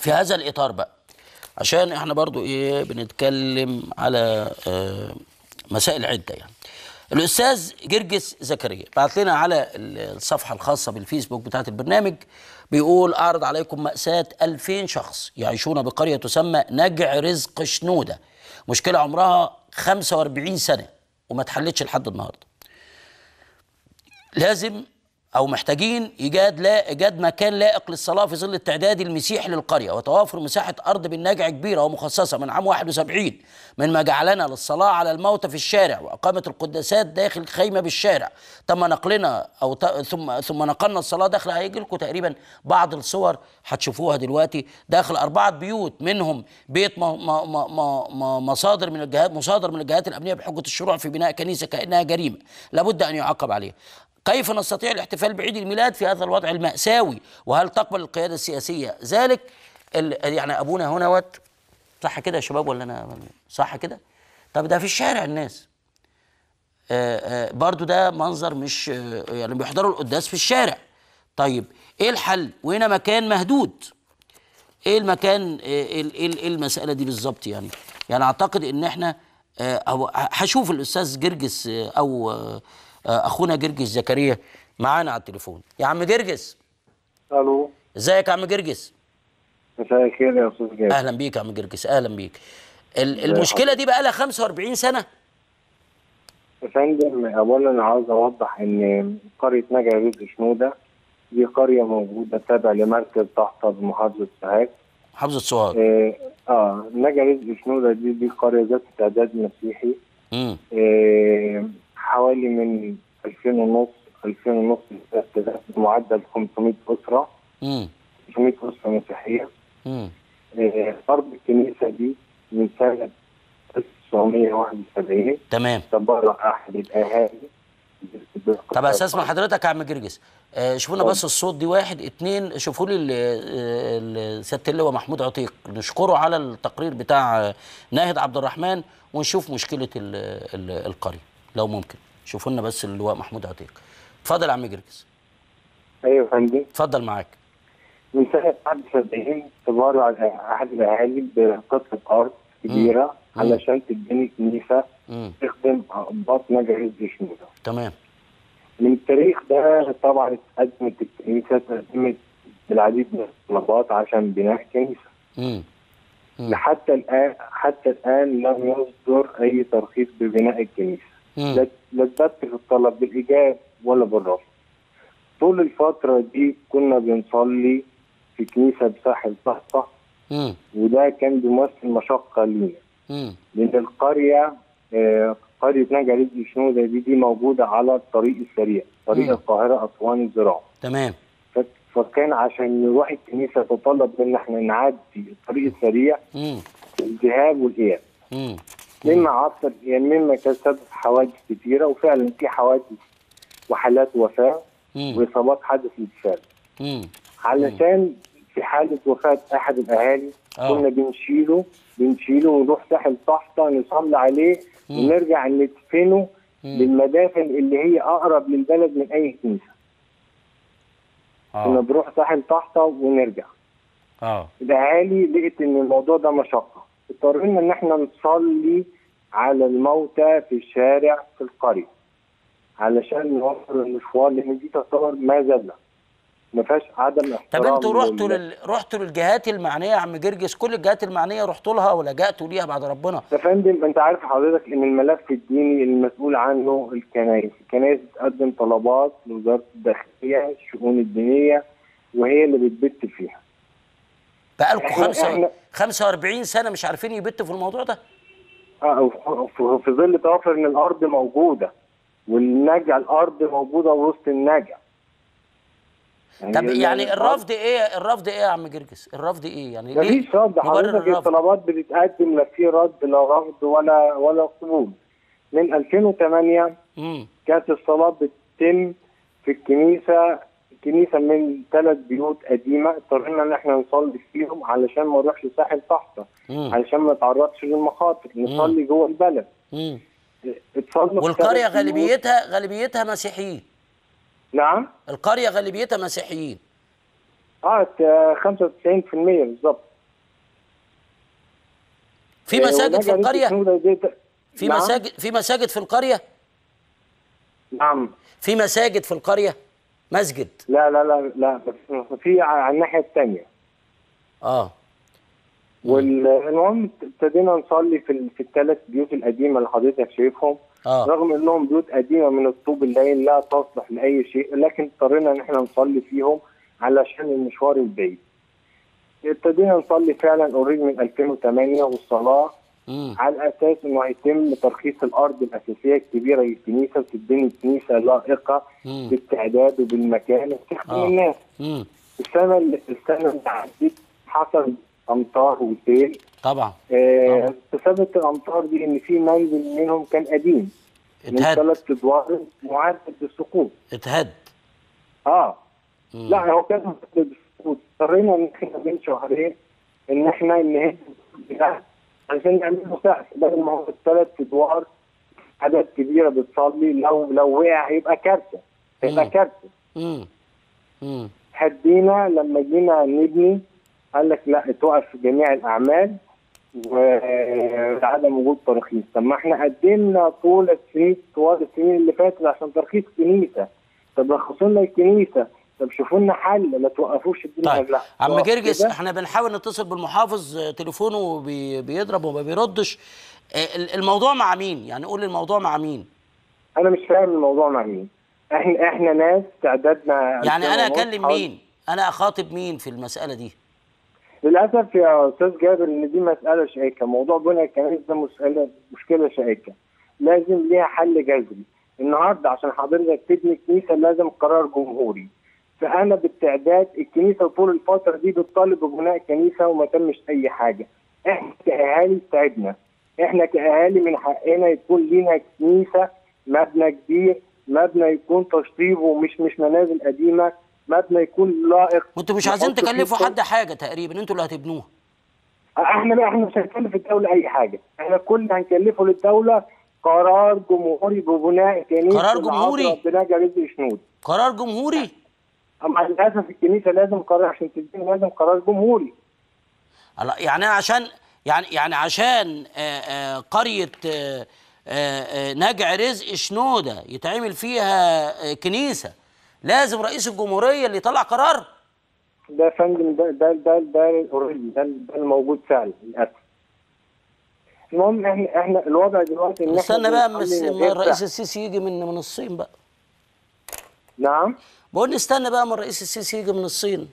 في هذا الاطار بقى عشان احنا برضو ايه بنتكلم على آه، مسائل عده يعني الاستاذ جرجس زكريا بعت لنا على الصفحه الخاصه بالفيسبوك بتاعه البرنامج بيقول اعرض عليكم ماساه 2000 شخص يعيشون بقريه تسمى نجع رزق شنوده مشكله عمرها 45 سنه وما اتحلتش لحد النهارده لازم او محتاجين ايجاد لا ايجاد مكان لائق للصلاه في ظل التعداد المسيحي للقريه وتوافر مساحه ارض بالنجع كبيره ومخصصه من عام 71 من ما جعلنا للصلاه على الموتى في الشارع واقامه القداسات داخل خيمه بالشارع تم نقلنا او ت... ثم ثم نقلنا الصلاه داخل هيجي لكم تقريبا بعض الصور هتشوفوها دلوقتي داخل اربعه بيوت منهم بيت م... م... م... م... مصادر من الجهات مصادر من الجهات الامنيه بحجه الشروع في بناء كنيسه كانها جريمه لابد ان يعاقب عليها كيف نستطيع الاحتفال بعيد الميلاد في هذا الوضع المأساوي وهل تقبل القيادة السياسية ذلك ال- يعني أبونا هنا وات صح كده يا شباب ولا أنا صح كده طب ده في الشارع الناس آه، آه، برضو ده منظر مش آه، يعني بيحضروا القداس في الشارع طيب ايه الحل وهنا مكان مهدود ايه المكان ايه ال- ايه ال- إيه المساله دي بالظبط يعني يعني اعتقد ان احنا آه، او هشوف الاستاذ جرجس آه، او آه، آه، اخونا جرجس زكريا معانا على التليفون يا عم جرجس الو ازيك يا عم جرجس مساء الخير يا استاذ جابر اهلا بيك يا عم جرجس اهلا بيك ال- المشكله دي بقى لها 45 سنه يا فندم اولا انا عاوز اوضح ان قريه نجع رزق شنوده دي قريه موجوده تابعه لمركز تحت بمحافظه سوهاج محافظه سوهاج اه, آه نجع رزق شنوده دي دي قريه ذات تعداد مسيحي امم آه حوالي من 2000 ونص 2000 ونص معدل 500 اسره امم 500 اسره مسيحيه امم آه ارض الكنيسه دي من سنه 1971 تمام تبرع احد الاهالي طب استسمع حضرتك يا عم جرجس آه، شوفوا لنا بس الصوت دي واحد اتنين شوفوا لي ال- ال- سياده اللواء محمود عتيق نشكره على التقرير بتاع آه، ناهد عبد الرحمن ونشوف مشكله ال ال القريه لو ممكن شوفوا لنا بس اللواء محمود عتيق اتفضل يا عم جرجس ايوه يا فندم اتفضل معاك من سنه 71 تبرع احد الاهالي بقطعه ارض كبيره مم. علشان تبني كنيسه امم تخدم اقباط نجع رزق شنوده تمام من التاريخ ده طبعا اتقدمت الكنيسه تقدمت بالعديد من الطلبات عشان بناء كنيسه امم مم. لحتى الان حتى الان لم يصدر اي ترخيص ببناء الكنيسه مم. لا لا تبت في الطلب بالايجاب ولا بالرفض طول الفتره دي كنا بنصلي في كنيسه بساحل طهطة امم وده كان بيمثل مشقه لينا امم لان القريه آه، قريه نجع رزق شنوده دي دي موجوده على الطريق السريع طريق مم. القاهره اسوان الزراعه تمام ف- فكان عشان نروح الكنيسه تطلب منا احنا نعدي الطريق السريع امم الذهاب والاياب امم مما عطل يعني مما كان سبب حوادث كتيره وفعلا في حوادث وحالات وفاه امم واصابات حدث بالفعل امم علشان في حاله وفاه احد الاهالي آه. كنا بنشيله بنشيله ونروح ساحل طحطه نصلي عليه مم. ونرجع ندفنه مم. للمدافن اللي هي اقرب للبلد من اي كنيسه كنا اه بنروح ساحل طحطه ونرجع اه الاهالي لقيت ان الموضوع ده مشقه اضطرينا ان احنا نصلي على الموتى في الشارع في القريه علشان نوفر المشوار لان دي تعتبر ما زال ما فيهاش عدم احترام طب انتوا رحتوا لل- لل... رحتوا للجهات المعنيه يا عم جرجس كل الجهات المعنيه رحتوا لها ولجأتوا ليها بعد ربنا يا فندم انت عارف حضرتك ان الملف الديني المسؤول عنه الكنائس، الكنائس بتقدم طلبات لوزاره الداخليه الشؤون الدينيه وهي اللي بتبت فيها. بقالكم إحنا- خمسة إحنا- 45 سنه مش عارفين يبتوا في الموضوع ده اه وف- في في ظل توافر ان الارض موجوده والنجع الارض موجوده وسط النجع. طب ال- يعني الأرض- الرفض ايه الرفض ايه يا عم جرجس الرفض ايه يعني ليه مفيش رد مبرر حضرتك الرفض الطلبات بتتقدم لا في رد لا رفض ولا ولا قبول. من 2008 امم كانت الصلاة بتتم في الكنيسة كنيسة من ثلاث بيوت قديمة اضطرينا ان احنا نصلي فيهم علشان ما نروحش ساحل طحطة امم علشان ما نتعرضش للمخاطر نصلي جوه البلد امم اتصلنا في والقريه ثلاث بيوت. غالبيتها غالبيتها مسيحيين نعم القريه غالبيتها مسيحيين اه ت- 95% بالظبط في مساجد في ونجا رزق القريه شنودة دي- في نعم؟ مساجد في مساجد في القريه نعم في مساجد في القريه مسجد لا لا لا لا بس في على الناحيه الثانيه اه والمهم ابتدينا نصلي في ال- في الثلاث بيوت القديمه اللي حضرتك شايفهم اه رغم انهم بيوت قديمه من الطوب الليل لا تصلح لاي شيء لكن اضطرينا ان احنا نصلي فيهم علشان المشوار البعيد. ابتدينا نصلي فعلا اوريدي من 2008 والصلاه امم على اساس انه هيتم ترخيص الارض الاساسيه الكبيره للكنيسه وتبني كنيسه لائقه مم. بالتعداد وبالمكان وتخدم آه. الناس. امم السنه اللي السنه اللي عدت حصل امطار وسيل طبعا آه، تثبت الامطار دي ان في منزل منهم كان قديم من اتهد ثلاث ادوار معرض للسقوط اتهد اه مم. لا هو كان معرض للسقوط اضطرينا ان احنا بين شهرين ان احنا نهد البناء عشان نعمل له سقف بدل ما هو الثلاث ادوار عدد كبيره بتصلي لو لو وقع هيبقى كارثه هيبقى مم. كارثه امم امم هدينا لما جينا نبني قال لك لا توقف جميع الاعمال وعدم وجود ترخيص طب ما احنا قدمنا طول السنين طوال السنين اللي فاتت عشان ترخيص كنيسه طب رخصوا لنا الكنيسه طب شوفوا لنا حل ما توقفوش الدنيا طيب لا عم توقف جرجس كده. احنا بنحاول نتصل بالمحافظ آه، تليفونه بي بيضرب وما بيردش آه، ال- الموضوع مع مين يعني قول لي الموضوع مع مين انا مش فاهم الموضوع مع مين احنا احنا ناس تعدادنا يعني انا 2000 ونص اكلم حوالي- مين انا اخاطب مين في المساله دي للاسف يا استاذ جابر ان دي مساله شائكه موضوع بناء الكنائس ده مساله مشكله شائكه لازم ليها حل جذري النهارده عشان حضرتك تبني كنيسه لازم قرار جمهوري فانا بالتعداد الكنيسه طول الفتره دي بتطالب ببناء كنيسه وما تمش اي حاجه احنا كاهالي تعبنا احنا كاهالي من حقنا يكون لينا كنيسه مبنى كبير مبنى يكون تشطيبه مش مش منازل قديمه مبنى يكون لائق وانتوا مش عايزين نحط فيه تكلفوا كل- حد حاجه تقريبا انتوا اللي هتبنوها احنا لا احنا مش هنكلف الدوله اي حاجه احنا كل اللي هنكلفه للدوله قرار جمهوري ببناء كنيسه قرار جمهوري؟ العذراء بنجا رزق شنود قرار جمهوري اما للاسف الكنيسه لازم قرار عشان تدينا لازم قرار جمهوري الله، يعني أنا عشان يعني يعني عشان آه، آه، قريه آه، آه، آه، نجع رزق شنوده يتعمل فيها آه، كنيسه لازم رئيس الجمهوريه اللي يطلع قرار ده يا فندم ده ده ده ده اوريدي ده, ده الموجود فعلا للاسف المهم احنا احنا الوضع دلوقتي ان احنا استنى بقى اما بنصلي الس- من اما غير الرئيس سقف. السيسي يجي من من الصين بقى نعم بقول نستنى بقى اما الرئيس السيسي يجي من الصين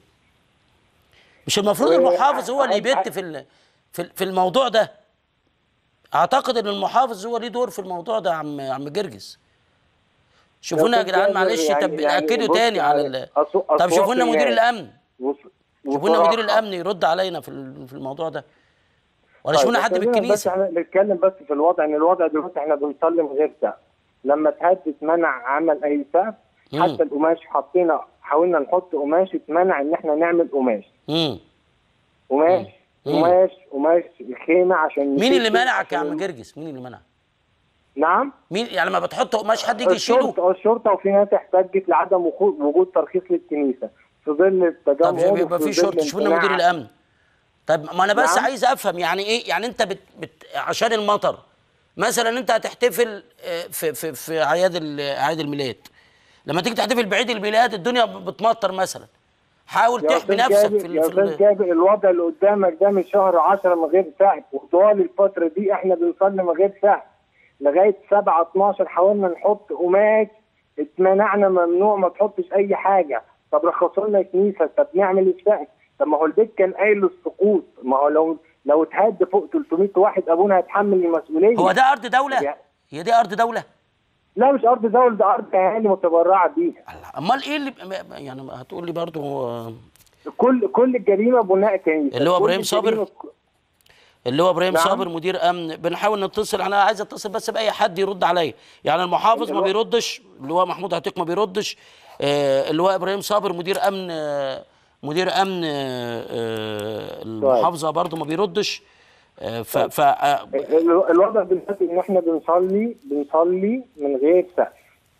مش المفروض و- المحافظ هو اللي ع- يبت في ال- في في الموضوع ده اعتقد ان المحافظ هو ليه دور في الموضوع ده يا عم عم جرجس شوفونا يا لو جدعان كان معلش يعني- طب يعني اكدوا بص تاني على يعني ال... أصو- طب أصوات شوفوا لنا مدير الناس. الامن وص- شوفوا لنا مدير وصراحة. الامن يرد علينا في ال- في الموضوع ده ولا طيب، شوفوا لنا حد خلينا بس بالكنيسه احنا نتكلم بس في الوضع ان الوضع دلوقتي احنا بنصلي من غير سقف لما اتهد اتمنع عمل اي سقف مم. حتى القماش حطينا حاولنا نحط قماش اتمنع ان احنا نعمل قماش امم قماش مم. قماش قماش الخيمه عشان مين اللي نشيل- منعك يا عشان- عم جرجس مين اللي منعك نعم مين يعني لما بتحط قماش حد يجي يشيله الشرطه الشرطه وفي ناس احتجت لعدم وخو- وجود ترخيص للكنيسه في ظل التجمع طب يبقى في وفي شرطه ظل شوفوا لنا مدير امتناع- الامن طب ما انا بس نعم. عايز افهم يعني ايه يعني انت بت بت عشان المطر مثلا انت هتحتفل آه، في في في اعياد ال- اعياد الميلاد لما تيجي تحتفل بعيد الميلاد الدنيا ب- بتمطر مثلا حاول يا تحمي أستاذ نفسك جابر- في ال- يا في استاذ ال- جابر الوضع اللي قدامك ده من شهر 10 من غير سقف وطوال الفتره دي احنا بنصلي من غير سقف لغايه 7 12 حاولنا نحط قماش اتمنعنا ممنوع ما تحطش اي حاجه طب رخصوا لنا كنيسه طب نعمل السقف طب ما هو البيت كان قايل للسقوط ما هو لو لو اتهد فوق 300 واحد ابونا هيتحمل المسؤوليه هو ده ارض دوله يا- هي دي ارض دوله لا مش ارض دوله ده ارض اهالي متبرعه بيها الله، امال ايه اللي ب- يعني هتقول لي برضه هو كل كل الجريمه بناء كنيسه اللي هو كل إبراهيم صابر؟ الجريمة- اللي هو ابراهيم نعم. صابر مدير امن بنحاول نتصل انا عايز اتصل بس باي حد يرد عليا يعني المحافظ ما الو- بيردش اللي هو محمود عتيق ما بيردش آه اللي هو ابراهيم صابر مدير امن آه مدير امن آه آه المحافظه برضه ما بيردش آه ف, ف آه ال- الوضع دلوقتي ان احنا بنصلي بنصلي من غير سقف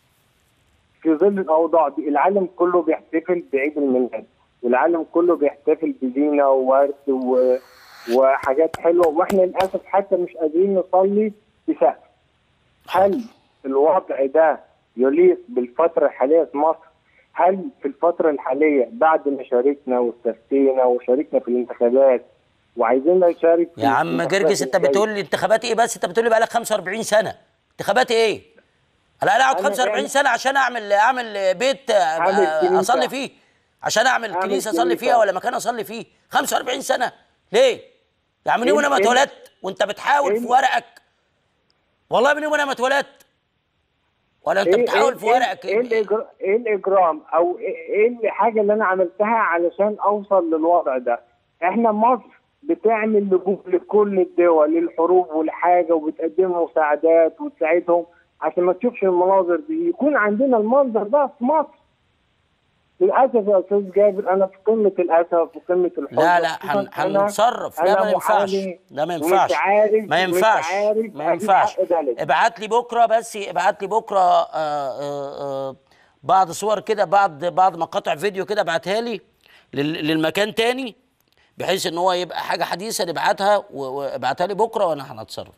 في ظل الاوضاع دي العالم كله بيحتفل بعيد الميلاد والعالم كله بيحتفل بزينه وورد و... وحاجات حلوه واحنا للاسف حتى مش قادرين نصلي بسقف هل الوضع ده يليق بالفتره الحاليه في مصر؟ هل في الفتره الحاليه بعد ما شاركنا واستفتينا وشاركنا في الانتخابات وعايزين نشارك في يا عم الانتخابات جرجس انت الجاية؟ بتقول لي انتخابات ايه بس انت بتقول لي بقالك 45 سنه انتخابات ايه انا انا اقعد أنا 45 يعني- سنه عشان اعمل اعمل بيت آه، أعمل آه، كنيسة. اصلي فيه عشان اعمل أعمل كنيسه اصلي كنيسة. فيها ولا مكان اصلي فيه 45 سنه ليه يا عم من يوم إيه- انا ما إيه- اتولدت وانت بتحاول في إيه- ورقك والله من يوم انا ما اتولدت ولا انت بتحاول في ورقك ايه الإجر... ايه الاجرام او ايه إيه الحاجه اللي انا عملتها علشان اوصل للوضع ده احنا مصر بتعمل لجوء لكل الدول للحروب والحاجه وبتقدم مساعدات وتساعدهم عشان ما تشوفش المناظر دي يكون عندنا المنظر ده في مصر للاسف يا استاذ جابر انا في قمه الاسف وفي قمه الحزن لا لا خصوصاً هن- أنا- هنتصرف لا أنا ما ينفعش محامي لا ما ومش ينفعش عارف- ما مش ينفعش عارف ما أجيب ينفعش حق بلدي. ابعت لي بكره بس ابعت لي بكره آه، آه، آه، بعض صور كده بعض بعض مقاطع فيديو كده ابعتها لي لل- للمكان تاني بحيث ان هو يبقى حاجه حديثه نبعتها و- وابعتها لي بكره وانا هنتصرف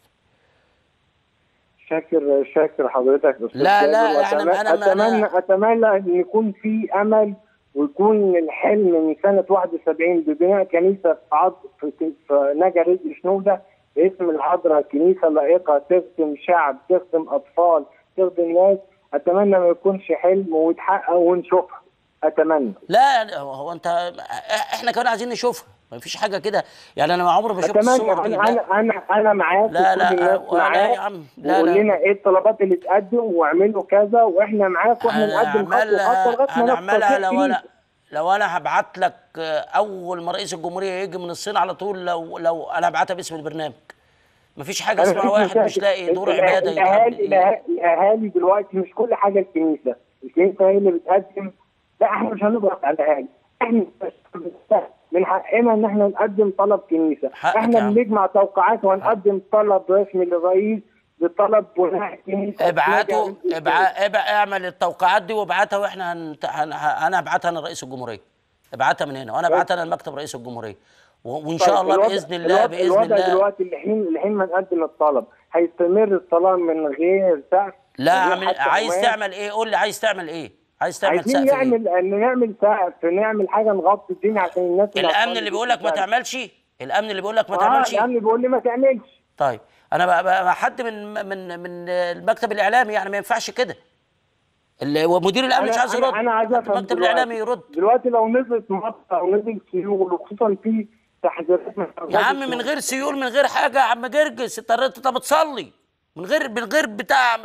شاكر شاكر حضرتك أستاذ لا، لا، جابر، إحنا- وأتمنى- أنا- اتمنى أنا- اتمنى ان يكون في امل ويكون الحلم من سنه 71 ببناء كنيسه في عض في, في نجا رزق شنوده باسم العذراء كنيسه لائقه تخدم شعب تخدم اطفال تخدم ناس اتمنى ما يكونش حلم ويتحقق ونشوفها اتمنى لا هو انت احنا كمان عايزين نشوفها ما فيش حاجه كده يعني انا عمري ما شفت اتمنى الصور دي انا لا. انا انا انا معاك لا، وكل لا، الناس ولا معاك يا عم، لا، وقول لا. لنا ايه الطلبات اللي تقدم واعملوا كذا واحنا معاك واحنا نقدم خطوه هنعملها خطوه لغايه ما هنعملها نوصل لو انا فيه. لو انا هبعت لك آه، اول ما رئيس الجمهوريه يجي من الصين على طول لو لو انا هبعتها باسم البرنامج مفيش حاجه أنا اسمها مفيش واحد مشاكل. مش لاقي دور الأه- عباده الاهالي يتعب- الأه- الاهالي دلوقتي مش كل حاجه الكنيسه الكنيسه هي اللي بتقدم لا احنا مش هنضغط على الاهالي احنا من حقنا ان احنا نقدم طلب كنيسه حقك يا احنا عم. بنجمع توقعات وهنقدم طلب رسمي للرئيس بطلب بناء كنيسه ابعتوا نجا- ابع... ابع... اعمل التوقعات دي وابعتها واحنا هن... هن... انا هبعتها انا لرئيس الجمهوريه ابعتها من هنا وانا ابعتها انا لمكتب رئيس الجمهوريه و... وان شاء طيب، الله الوضع- باذن الله الوضع- باذن الوضع الله دلوقتي الحين الحين ما نقدم الطلب هيستمر الصلاه من غير سقف لا من غير عامل... حتى عايز قماش؟ تعمل ايه قول لي عايز تعمل ايه عايز تعمل عايزين سقف ايه نعمل ان نعمل سقف نعمل حاجه نغطي الدنيا عشان الناس اللي الامن هتصلي اللي بيقول لك ما تشتغل. تعملش الامن اللي بيقول لك ما اه تعملش الامن بيقول لي ما تعملش طيب انا بقى, بقى حد من من من المكتب الاعلامي يعني ما ينفعش كده اللي هو مدير الامن مش عايز انا يرد انا عايز افهم المكتب دلوقتي. الاعلامي يرد دلوقتي لو نزلت مطر او نزل سيول وخصوصا في تحذيرات من يا عم من غير سيول من غير حاجه يا عم جرجس انت انت بتصلي من غير من غير بتاع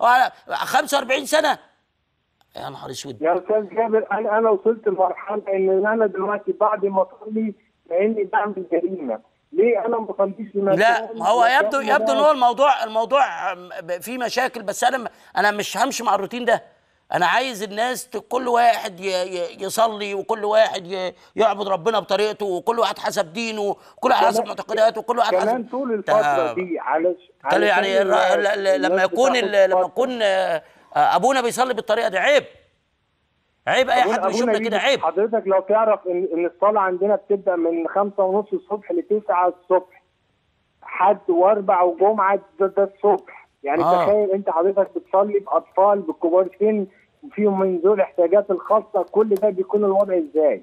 45 سنه يا نهار اسود يا استاذ جابر انا انا وصلت لمرحله ان انا دلوقتي بعد ما اصلي كاني بعمل جريمه ليه انا ما بصليش لمكان لا ما هو يبدو مكان يبدو ان هو الموضوع الموضوع أم، فيه مشاكل بس انا انا مش همشي مع الروتين ده انا عايز الناس ت- كل واحد ي- ي- يصلي وكل واحد ي- يعبد ربنا بطريقته وكل واحد حسب دينه وكل واحد حسب كمان- معتقداته وكل واحد كمان حسب طول الفتره ده- دي علش قالوا يعني علشان الر- ل- ل- لما الناس يكون بتاخد ال- لما فترة. يكون آه، آه، ابونا بيصلي بالطريقه دي عيب عيب اي أبونا- حد أبونا بيشوفنا كده يجي- عيب حضرتك لو تعرف ان ان الصلاه عندنا بتبدا من خمسة ونص الصبح لتسعة الصبح حد واربع وجمعه ده, ده الصبح يعني آه. آه. تخيل انت حضرتك بتصلي باطفال بكبار سن وفيهم من ذوي الاحتياجات الخاصه كل ده بيكون الوضع ازاي؟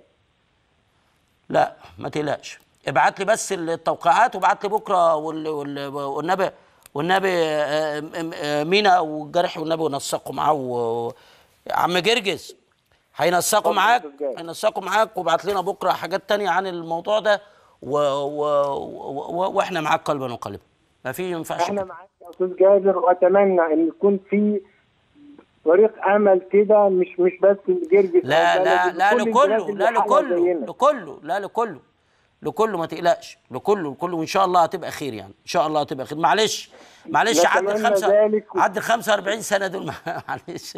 لا ما تقلقش ابعت لي بس التوقيعات وابعت لي بكره وال- وال- والنبي والنبي آه، آه، آه، مينا والجرح والنبي ونسقوا معاه و- عم جرجس هينسقوا اتفضل معاك يا أستاذ جابر. هينسقوا معاك وابعت لنا بكره حاجات تانية عن الموضوع ده و... و... و... واحنا معاك قلبا وقالبا ما في ينفعش احنا كده. معاك يا استاذ جابر واتمنى ان يكون في طريق امل كده مش مش بس الجرجس لا أو لا البلد، لا لكل البلاد لكله اللي لا حالها لكله زينا. لكله لا لكله لكله ما تقلقش لكله لكله وان شاء الله هتبقى خير يعني ان شاء الله هتبقى خير معلش معلش عدى نتمنى الخمسه ذلك و- عدى ال 45 سنه دول معلش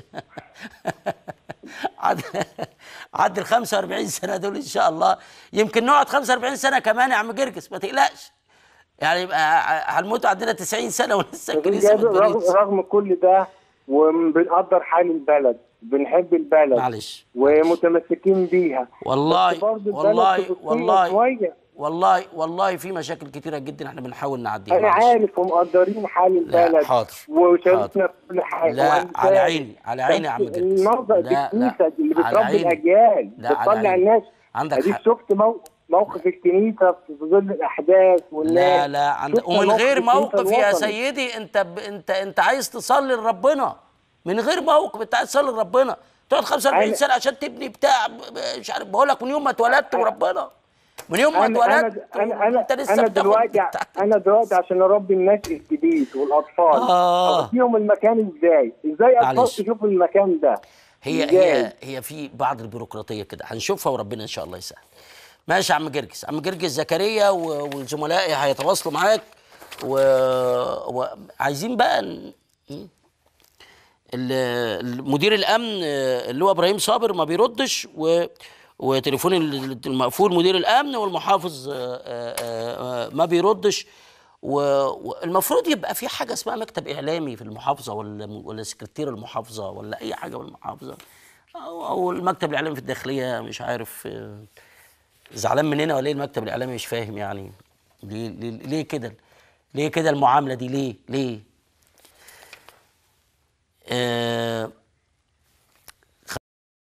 عدى عدى ال 45 سنه دول ان شاء الله يمكن نقعد 45 سنه كمان يا عم جرجس ما تقلقش يعني يبقى هنموت عندنا 90 سنه ولسه أستاذ الكنيسه ما جابر رغم, اتبنتش رغم كل ده وبنقدر حال البلد بنحب البلد معلش ومتمسكين بيها والله بس برضه البلد والله فلسطين والله شويه والله والله في مشاكل كتيره جدا احنا بنحاول نعديها انا معلش. عارف ومقدرين حال لا، البلد حاضر. وشاركنا في كل حاجه لا، وأنا على فاهم. عيني، على عيني يا عم بس جرجس. المنظر لا، لا، الكنيسه اللي على بتربي عيني. الاجيال لا، على بتطلع عيني. الناس عندك اديك حق. شفت مو... موقف الكنيسه في ظل الاحداث والناس لا لا عند... شفنا ومن موقف غير الكنيسة موقف يا الوطني. سيدي انت ب... انت انت عايز تصلي لربنا من غير موقف انت عايز تصلي لربنا تقعد 45 أنا- سنه عشان تبني بتاع ب- ب- مش عارف بقول لك من يوم ما اتولدت وربنا من يوم ما انا انا اتولدت انا انا, انت لسه أنا بتاخد دلوقتي بتاع. انا دلوقتي عشان اربي الناس الجديد والاطفال آه. اوديهم المكان ازاي؟ ازاي اطفال معلش. تشوف المكان ده؟ هي إزاي؟ هي هي في بعض البيروقراطيه كده هنشوفها وربنا ان شاء الله يسهل ماشي يا عم جرجس عم جرجس زكريا و- وزملائي هيتواصلوا معاك و- وعايزين بقى ن- ال- المدير الامن آه، اللي هو ابراهيم صابر ما بيردش و وتليفون ال- المقفول مدير الامن والمحافظ آه، آه، آه، ما بيردش و- والمفروض يبقى في حاجه اسمها مكتب اعلامي في المحافظه ولا ولا سكرتير المحافظه ولا اي حاجه في المحافظه او او المكتب الاعلامي في الداخليه مش عارف آه، زعلان مننا ولا ايه المكتب الاعلامي مش فاهم يعني ليه ليه, ليه كده ليه كده المعامله دي ليه ليه آه